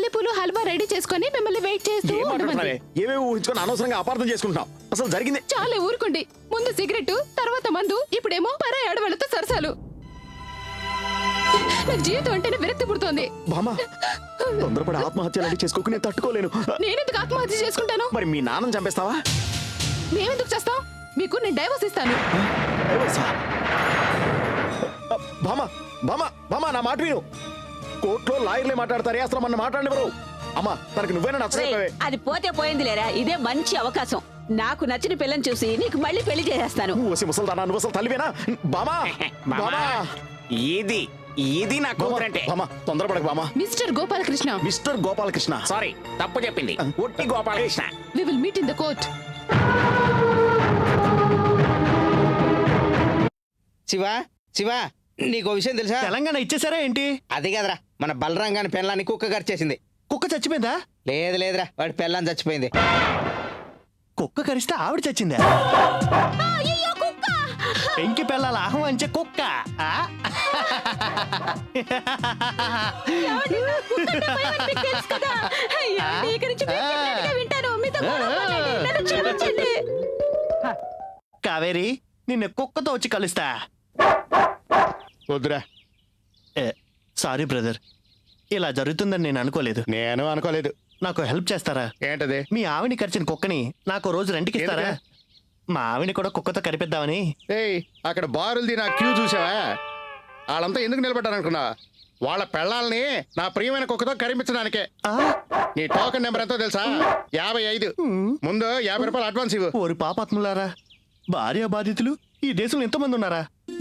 మల్లెపూలు హల్వా రెడీ చేసుకొని మిమ్మల్ని వెయిట్ చేస్తూ ఏం ఉండమంది మాట్లాడుతున్నావే ఏమేమి ఊహించుకొని అనవసరంగా అపార్థం చేసుకుంటున్నాం అసలు జరిగింది చాలే ఊరుకోండి ముందు సిగరెట్ తర్వాత మందు ఇప్పుడేమో పరాయి ఆడవాళ్ళతో సరసాలు నాకు జీవితం అంటేనే విరక్తి పుడుతోంది బామ్మ తొందరపడి ఆత్మహత్య లాంటి చేసుకోకు నేను తట్టుకోలేను నేనెందుకు ఆత్మహత్య చేసుకుంటాను మరి మీ నాన్నని చంపేస్తావా మేమెందుకు చేస్తాం మీకు నేను డైవర్స్ ఇస్తాను డైవర్సా? బామ్మ బామ్మ బామ్మ నా మాట విను కోర్టులో లాయర్లే మాట్లాడతారే అసలు మన మాట్లాడనివ్వరు అమ్మా తనకి నువ్వేనా నచ్చలేకపోయావే రేయ్, అది పోతే పోయింది లేరా ఇదే మంచి అవకాశం నాకు నచ్చిన పిల్లని చూసి నీకు మళ్ళీ పెళ్లి చేసేస్తాను నువ్వు వసి ముసల్దానా నువ్వు అసలు తల్లివేనా బామా బామా ఇది ఇది నా కూతురంటే బామా తొందరపడకు Bhama mister Gopalakrishna mister Gopalakrishna sorry తప్పు చెప్పింది ఒట్టి Gopalakrishna we will meet in the court Shiva Shiva నీకు విషయం తెలుసా తెలంగాణ ఇచ్చేసారా ఏంటి అది కదరా మన బలరాం గాని పెళ్ళాన్ని కుక్క కరిచేసింది కుక్క చచ్చిపోయిందా లేదు లేదురా వాడి పెళ్ళాన్ని చచ్చిపోయింది కుక్క కరిస్తే ఆవిడ చచ్చిందా పెంకి పిల్లల ఆహ్వానించే కుక్క ఆ? కావేరి నిన్న కుక్కతో వచ్చి కలుస్తా వద్దురా సారీ బ్రదర్ ఇలా జరుగుతుందని నేను అనుకోలేదు నేను అనుకోలేదు నాకు హెల్ప్ చేస్తారా ఏంటది మీ ఆవిని కరిచిన కుక్కని నాకు రోజు రెంట్కి ఇస్తారా ఎందుకు? మా ఆవిని కూడా కుక్కతో కరిపిద్దామని ఏయ్ అక్కడ బారులది నా క్యూ చూసావా వాళ్ళంతా ఎందుకు నిలబడ్డారు అనుకున్నా వాళ్ళ పెళ్ళాలని నా ప్రియమైన కుక్కతో కరిపించడానికే ఆ? నీ టోకెన్ నెంబర్ ఎంతో తెలుసా యాభై ఐదు ముందు యాభై రూపాయలు అడ్వాన్స్ ఇవ్వు ఓరి పాపాత్ములారా భార్య బాధితులు ఈ దేశంలో ఎంతమంది ఉన్నారా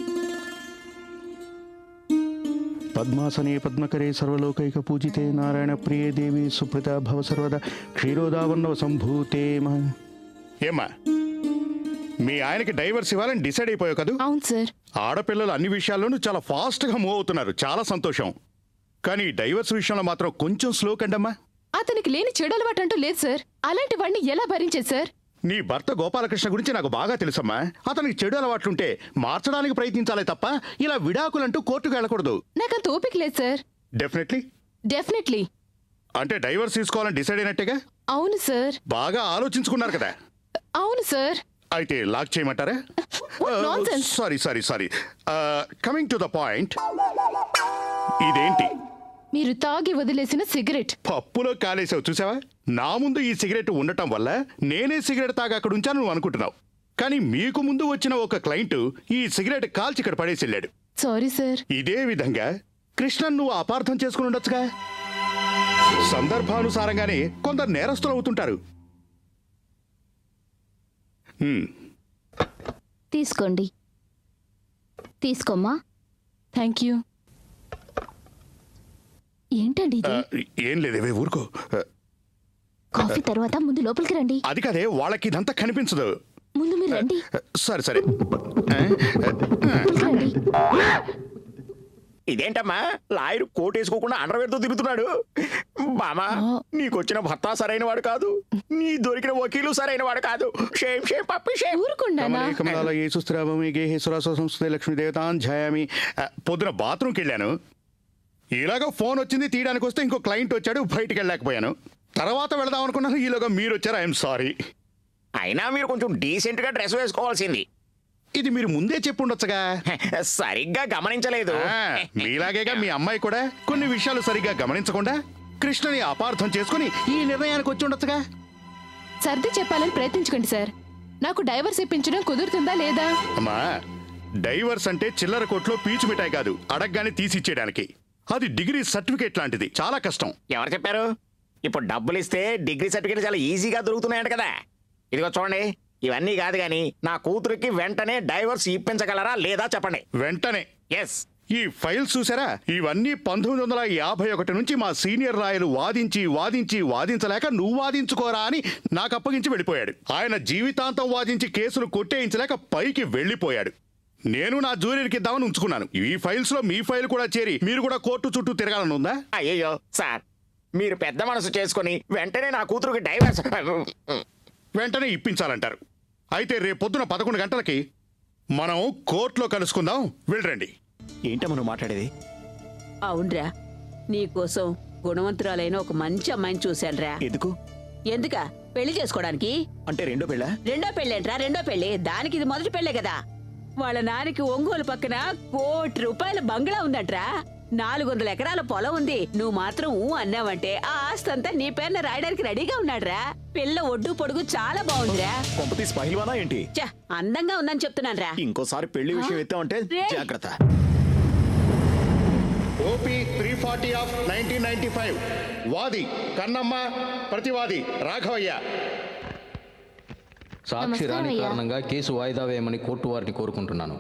పద్మాసనే పద్మకరే సర్వలోకైక పూజితే నారాయణ ప్రియే దేవి సుప్రత భవ సర్వద క్షీరోదావన్నవ సంభూతే ఏమ్మా మీ ఆయనకి డైవర్స్ ఇవ్వాలని డిసైడ్ అయిపోయావు కదూ అవును సార్ ఆడపిల్లలు అన్ని విషయాల్లోనూ చాలా ఫాస్ట్గా మూవ్ అవుతున్నారు చాలా సంతోషం కానీ డైవర్స్ విషయంలో మాత్రం కొంచెం స్లో కండమ్మా అతనికి లేని చెడు అలవాటు అంటూ లేదు సార్ అలాంటి వాడిని ఎలా భరించేది సార్ నీ భర్త గోపాలకృష్ణ గురించి నాకు బాగా తెలుసమ్మా అతనికి చెడు అలవాట్లుంటే మార్చడానికి ప్రయత్నించాలే తప్ప ఇలా విడాకులంటూ కోర్టుకు వెళ్ళకూడదు నాకంత ఓపిక లేదు సార్ డెఫినెట్లీ డెఫినెట్లీ అంటే డైవర్స్ తీసుకోవాలని డిసైడ్ అయినట్టేగా అవును సార్ బాగా ఆలోచించుకున్నారు కదా అవును సార్ అయితే లాక్ చేయమంటారా nonsense. Sorry sorry sorry coming to the point ఇదేంటి మీరు తాగి వదిలేసిన సిగరెట్ పప్పులో కాలేసావు చూసావా నా ముందు ఈ సిగరెట్ ఉండటం వల్ల నేనే సిగరెట్ తాగా అక్కడ ఉంచాను నువ్వు అనుకుంటున్నావు కానీ మీకు ముందు వచ్చిన ఒక క్లయింట్ ఈ సిగరెట్ కాల్చి ఇక్కడ పడేసి వెళ్ళాడు సారీ సార్ ఇదే విధంగా కృష్ణన్ నువ్వు అపార్థం చేసుకుని ఉండొచ్చుగా సందర్భానుసారంగానే కొందరు నేరస్తులు అవుతుంటారు హ్మ్, తీసుకోండి తీసుకోమ్మా థ్యాంక్ యూ ఏంటండి ఆ, ఇది ఏం లేదేవే ఊరుకో ఆ, కాఫీ తర్వాత ముందు లోపలికి రండి అది కాదే వాళ్ళకి ఇదంతా కనిపించదు ముందు మీరు రండి సరే సరే ఆ, లోపలికి రండి ఇదేంటమ్మా లాయర్ కోట్ వేసుకోకుండా అండర్వేర్తో తిరుగుతున్నాడు బామా నీకొచ్చిన భర్త సరైన వాడు కాదు నీ దొరికిన వకీలు సరైన వాడు కాదు షేమ్ షేమ్ పప్పి షేమ్ ఊరుకుండానా కమలే కమలాల యేసుస్త్రావమి గేహేశ్వరాస సంస్థ లక్ష్మీ దేవతాన్ ఛాయామి ఆ, పొద్దున బాత్రూమ్కి వెళ్ళాను ఇలాగ ఫోన్ వచ్చింది తీయడానికి వస్తే ఇంకో క్లయింట్ వచ్చాడు బయటికి వెళ్ళలేకపోయాను తర్వాత వెళదాం అనుకున్నాను ఈలోగా మీరు వచ్చారు ఐఎమ్ సారీ అయినా మీరు కొంచెం డీసెంట్ గా డ్రెస్ వేసుకోవాల్సింది ఇది మీరు ముందే చెప్పుండొచ్చుగా సరిగ్గా గమనించలేదు ఆ, మీలాగేగా మీ అమ్మాయి కూడా కొన్ని విషయాలు సరిగ్గా గమనించకుండా కృష్ణని అపార్థం చేసుకుని ఈ నిర్ణయానికి వచ్చి ఉండొచ్చుగా సర్ది చెప్పాలని ప్రయత్నించకండి సార్ నాకు డైవర్స్ ఇప్పించడం కుదురుతుందా లేదా అమ్మా డైవర్స్ అంటే చిల్లర కొట్లో పీచు మిఠాయి కాదు అడగగానే తీసిచ్చేయడానికి అది డిగ్రీ సర్టిఫికేట్ లాంటిది చాలా కష్టం ఎవరు చెప్పారు ఇప్పుడు డబ్బులు ఇస్తే డిగ్రీ సర్టిఫికేట్ చాలా ఈజీగా దొరుకుతున్నాయంట కదా ఇదిగో చూడండి ఇవన్నీ కాదు కానీ నా కూతురికి వెంటనే డైవర్స్ ఇప్పించగలరా లేదా చెప్పండి వెంటనే ఎస్ ఈ ఫైల్స్ చూసారా ఇవన్నీ పంతొమ్మిది వందల యాభై ఒకటి నుంచి మా సీనియర్ రాయలు వాదించి వాదించి వాదించలేక నువ్వు వాదించుకోరా అని నాకు అప్పగించి వెళ్ళిపోయాడు ఆయన జీవితాంతం వాదించి కేసులు కొట్టేయించలేక పైకి వెళ్ళిపోయాడు నేను నా జూనియర్కి ఇద్దామని ఉంచుకున్నాను ఈ ఫైల్స్ లో మీ ఫైల్ కూడా చేరి మీరు కూడా కోర్టు చుట్టూ తిరగాలని ఉందా అయ్యయ్యో సార్ మీరు పెద్ద మనసు చేసుకొని వెంటనే నా కూతురుకి డైవర్స్ వెంటనే ఇప్పించాలంటారు అయితే రేపొద్దున పదకొండు గంటలకి మనం కోర్టులో కలుసుకుందాం వెళ్ళరండి ఏంటమ్మా నువ్వు మాట్లాడేది అవునరా నీకోసం గుణవంతురాలైన ఒక మంచి అమ్మాయిని చూశానురా ఎందుకు ఎందుక పెళ్లి చేసుకోవడానికి అంటే రెండో పెళ్ళ రెండో పెళ్ళేంట్రా రెండో పెళ్లి దానికి ఇది మొదటి పెళ్ళే కదా వాళ్ళ నాన్నకి ఒంగోలు పక్కన కోటి రూపాయల బంగ్లా ఉందంట్రా నాలుగు వందల ఎకరాల పొలం ఉంది నువ్వు మాత్రం ఊ అన్నావంటే ఆ ఆస్తి అంతా నీ పేరున రాయడానికి రెడీగా ఉన్నాడ్రా పిల్ల ఒడ్డు పొడుగు చాలా బాగుందిరా కొంపతీసి పహిల్వానా ఏంటి ఛ, అందంగా ఉందని చెప్తున్నానురా ఇంకోసారి పెళ్లి విషయం ఎత్తామంటే రేయ్. జాగ్రత్త OP three forty of nineteen ninety five వాది కన్నమ్మ ప్రతివాది రాఘవయ్య సాక్షి నమస్కారం రాని అయ్యా. కారణంగా కేసు వాయిదా వేయమని కోర్టు వారిని కోరుకుంటున్నాను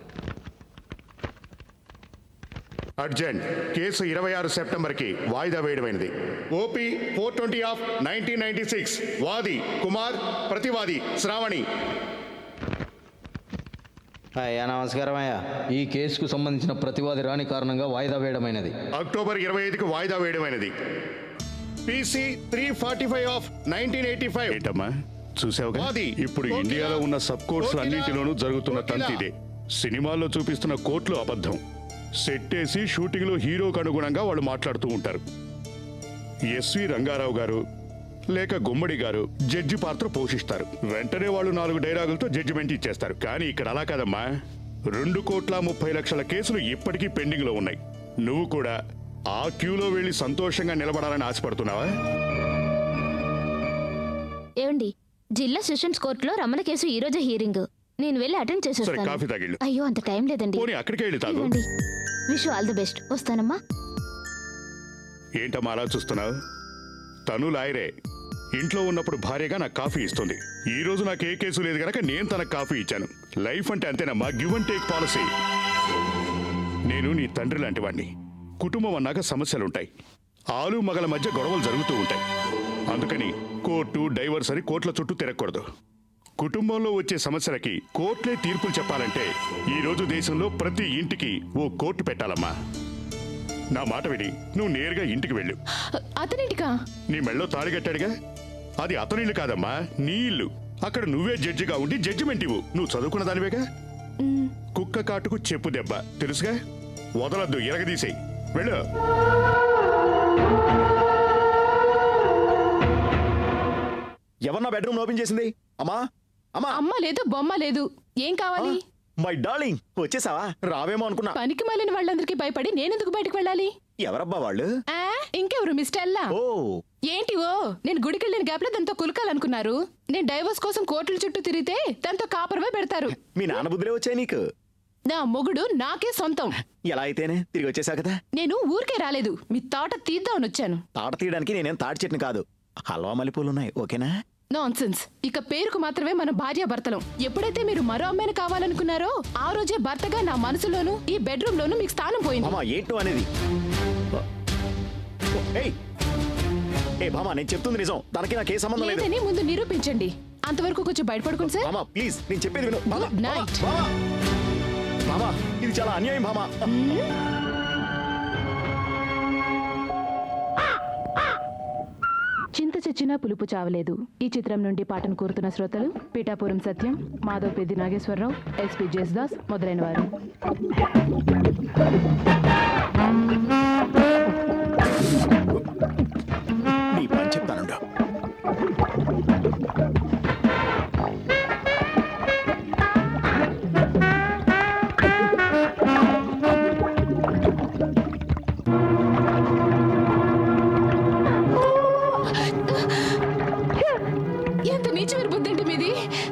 అర్జెంట్ కేసు ఇరవై ఆరు సెప్టెంబర్కి వాయిదా వేయడమైనది OP four twenty of nineteen ninety six వాది కుమార్ ప్రతివాది శ్రావణి అయ్యా నమస్కారం అయ్యా ఈ కేసుకు సంబంధించిన ప్రతివాది రాని కారణంగా వాయిదా వేయడమైనది అక్టోబర్ ఇరవై ఐదుకి వాయిదా వేయడమైనది PC three forty five of nineteen eighty five ఏంటమ్మా చూసావుగా ఇప్పుడు ఇండియాలో ఉన్న సబ్ కోర్ట్స్ అన్నింటిలోనూ జరుగుతున్న తంతి ఇదే సినిమాల్లో చూపిస్తున్న కోర్టులు అబద్ధం సెట్ వేసి షూటింగ్ లో హీరోకు అనుగుణంగా వాళ్ళు మాట్లాడుతూ ఉంటారు ఎస్వి రంగారావు గారు లేక గుమ్మడి గారు జడ్జి పాత్ర పోషిస్తారు వెంటనే వాళ్ళు నాలుగు డైలాగులతో జడ్జిమెంట్ ఇచ్చేస్తారు కానీ ఇక్కడ అలా కాదమ్మా రెండు కోట్ల ముప్పై లక్షల కేసులు ఇప్పటికీ పెండింగ్ లో ఉన్నాయి నువ్వు కూడా ఆ క్యూలో వెళ్లి సంతోషంగా నిలబడాలని ఆశపడుతున్నావా ఏమండి జిల్లా సెషన్స్ కోర్టులో రమణ కేసు ఈ రోజే హీరింగ్ నేను వెళ్ళి అటెండ్ చేసి సరే వస్తాను కాఫీ తాగిళ్ళు అయ్యో అంత టైం లేదండి పోనీ అక్కడికే వెళ్ళి తాగు ఇవ్వండి విష్ ఆల్ ది బెస్ట్ వస్తానమ్మా ఏంటమ్మా అలా చూస్తున్నావు తను లాయరే ఇంట్లో ఉన్నప్పుడు భార్యగా నాకు కాఫీ ఇస్తుంది ఈ రోజు నాకు ఏ కేసు లేదు గనక నేను తనకు కాఫీ ఇచ్చాను లైఫ్ అంటే అంతేనమ్మా గివ్ అండ్ టేక్ పాలసీ నేను నీ తండ్రి లాంటి వాడిని కుటుంబం అన్నాక సమస్యలుంటాయి ఆలు మగల మధ్య గొడవలు జరుగుతూ ఉంటాయి అందుకని కోర్టు డైవర్స్ అని కోర్టుల చుట్టూ తిరగకూడదు కుటుంబంలో వచ్చే సమస్యలకి కోర్టులే తీర్పులు చెప్పాలంటే ఈ రోజు దేశంలో ప్రతి ఇంటికి ఓ కోర్టు పెట్టాలమ్మా నా మాట విని నువ్వు నేరుగా ఇంటికి వెళ్ళు అతనింటికా నీ మెళ్ళో తాళి కట్టాడుగా అది అతని ఇల్లు కాదమ్మా నీ ఇల్లు అక్కడ నువ్వే జడ్జిగా ఉండి జడ్జిమెంట్ ఇవ్వు నువ్వు చదువుకున్న దానివేగా కుక్క కాటుకు చెప్పు దెబ్బ తెలుసుగా వదలొద్దు ఎరగదీసేయి వెళ్ళు ఎవరు నా బెడ్రూమ్ ఓపెన్ చేసింది అమ్మా అమ్మా అమ్మ లేదు బొమ్మ లేదు ఏం కావాలి మై డార్లింగ్ వచ్చేసావా రావేమో అనుకున్నా పనికి మాలిన వాళ్ళందరికీ భయపడి నేనెందుకు బయటకు వెళ్ళాలి ఎవరబ్బా వాళ్ళు ఆ, ఇంకెవరు మిస్టర్ ఎల్లా ఓ ఏంటి ఓ నేను గుడికి వెళ్ళిన గ్యాప్ లో దాంతో కులకాలనుకున్నారు నేను డైవర్స్ కోసం కోర్టుల చుట్టూ తిరిగితే దాంతో కాపురమే పెడతారు మీ నాన్న బుద్ధులే వచ్చాయి నీకు నా మొగుడు నాకే సొంతం ఎలా అయితేనే తిరిగి వచ్చేసా కదా నేను ఊరికే రాలేదు మీ తోట తీద్దామని వచ్చాను తాట తీయడానికి నేనేం తాటి చెట్టుని కాదు హల్వా మల్లెపూలు ఉన్నాయి ఓకేనా నాన్సెన్స్ ఇక పేరుకు మాత్రమే మన భార్యాభర్తలం ఎప్పుడైతే మీరు మరో అమ్మాయిని కావాలనుకున్నారో ఆ రోజే భర్తగా నా మనసులోను ఈ బెడ్రూమ్ లోను మీకు స్థానం పోయింది మామా ఏంటో అనేది ఏయ్ ఏ భామా నేను చెప్తుంది నిజం తనకి నాకు ఏ సంబంధం లేదు లేదని ముందు నిరూపించండి అంతవరకు కొంచెం బయటపడుకోండి సార్ మామా ప్లీజ్ నేను చెప్పేది విను భామా, Good భామా, night. భామా. భామా ఇది చాలా అన్యాయం భామా చింత చచ్చినా పులుపు చావలేదు ఈ చిత్రం నుండి పాటను కోరుతున్న శ్రోతలు పీఠాపురం సత్యం మాధవ్ పెద్ది నాగేశ్వరరావు ఎస్పి జేసుదాస్ మొదలైన వారు నీ పని చెప్తానుండు ఎంత నీచమైన బుద్ధి అంటే మీది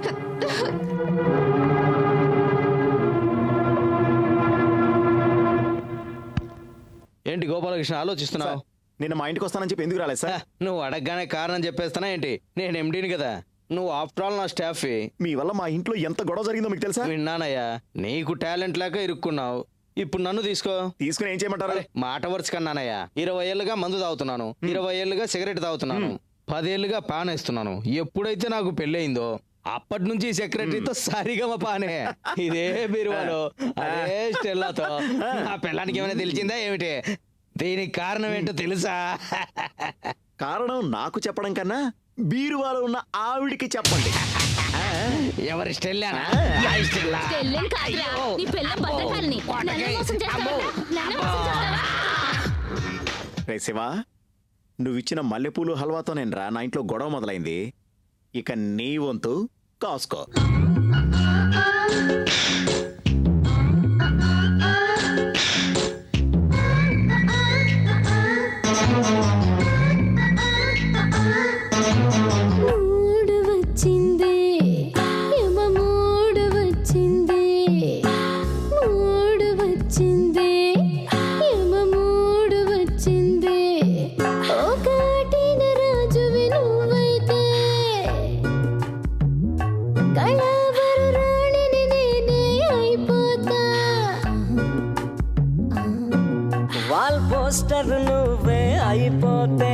ఏంటి గోపాలకృష్ణ ఆలోచిస్తున్నావు నిన్న మా ఇంటికి వస్తానని చెప్పి ఎందుకు రాలేదు హ, సార్ నువ్వు అడగగానే కారణం చెప్పేస్తానా ఏంటి నేను ఎండీని కదా నువ్వు ఆఫ్టర్ ఆల్ నా స్టాఫ్ మీ వల్ల మా ఇంట్లో ఎంత గొడవ జరిగిందో మీకు తెలుసా విన్నానయ్యా నీకు టాలెంట్ లేక ఇరుక్కున్నావు ఇప్పుడు నన్ను తీసుకో తీసుకుని ఏం చేయమంటారు అరే, మాట వరుస కన్నానయ్యా ఇరవై ఏళ్ళుగా మందు తాగుతున్నాను ఇరవై ఏళ్ళుగా సిగరెట్ తాగుతున్నాను పదేళ్ళుగా పాన్ వేస్తున్నాను ఎప్పుడైతే నాకు పెళ్ళయిందో అప్పటి నుంచి సెక్రటరీతో సరిగమ పానే ఇదే బీరువాలో అదే స్టెల్లాతో నా పిల్లానికి ఏమైనా తెలిసిందా ఏమిటి దీనికి కారణం ఏంటో తెలుసా కారణం నాకు చెప్పడం కన్నా బీరువాలో ఉన్న ఆవిడికి చెప్పండి ఎవరి స్టెల్లానా నా స్టెల్లా తెల్లని కాదురా నీ పిల్ల భద్రకాలని నన్ను మోసం చేస్తావా నన్ను మోసం చేస్తావా రే శివ నువ్విచ్చిన మల్లెపూలు హల్వాతో నేను రా నా ఇంట్లో గొడవ మొదలైంది ఇక నీ వంతు కాసుకో మూడు వచ్చింది యమ మూడు వచ్చింది మూడు వచ్చింది యమ మూడు వచ్చింది ఒకటిన రాజువి నువ్వైతే కళావరు రాణిని నేనే అయిపోతా వాల్ పోస్టర్ నువ్వే అయిపోతే